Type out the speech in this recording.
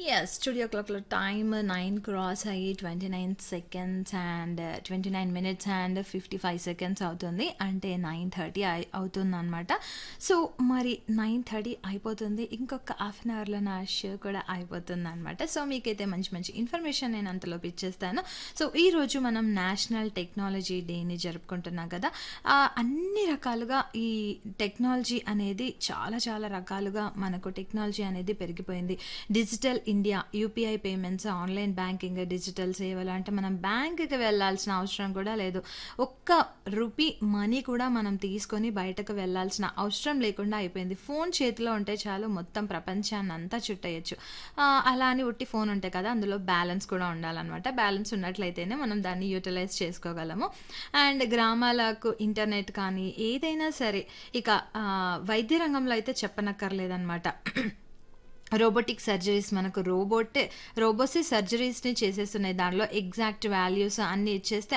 Yes. Studio క్లాక్‌లో time 9 cross అయ్యి 29 seconds and 29 minutes and 55 seconds అవుతుంది. అంటే 9:30 అయి అవుతుందనమాట. సో, మరి 9:30 అయిపోతుంది. ఇంకొక హాఫ్ అన్ అవర్‌లో నా షో కూడా అయిపోతుందనమాట. సో, మీకైతే మంచి మంచి ఇన్ఫర్మేషన్ నేను అంతలోపు ఇచ్చేస్తాను. సో, ఈరోజు మనం నేషనల్ టెక్నాలజీ డేని జరుపుకుంటున్నాం కదా! ఆహ్, అన్ని రకాలుగా ఈ టెక్నాలజీ అనేది చాలా చాలా రకాలుగా మనకు టెక్నాలజీ అనేది పెరిగిపోయింది. Digital India, UPI payments, online banking, digital సేవలు అంటే మనం బ్యాంక్‌కి వెళ్ళాల్సిన అవసరం కూడా లేదు. ఒక్క రూపీ మనీ కూడా మనం తీసుకొని బయటకు వెళ్ళాల్సిన అవసరం లేకుండా అయిపోయింది. ఫోన్ చేతిలో ఉంటే చాలు మొత్తం ప్రపంచాన్నంతా చుట్టేయొచ్చు. ఆహ్, అలా అని ఉట్టి ఫోన్ ఉంటే కదా! అందులో బ్యాలెన్స్ కూడా ఉండాలనమాట. బ్యాలెన్స్ ఉన్నట్లయితేనే మనం దాన్ని యుటిలైజ్ చేసుకోగలము. అండ్ గ్రామాలకు ఇంటర్నెట్ కానీ ఏదైనా సరే ఇక ఆహ్, వైద్య రంగంలో అయితే చెప్పనక్కర్లేదనమాట. రోబోటిక్ సర్జరీస్ మనకు రోబోటే రోబోసే సర్జరీస్‌ని చేసేస్తున్నాయి. దానిలో ఎగ్జాక్ట్ వాల్యూస్ అన్నీ ఇచ్చేస్తే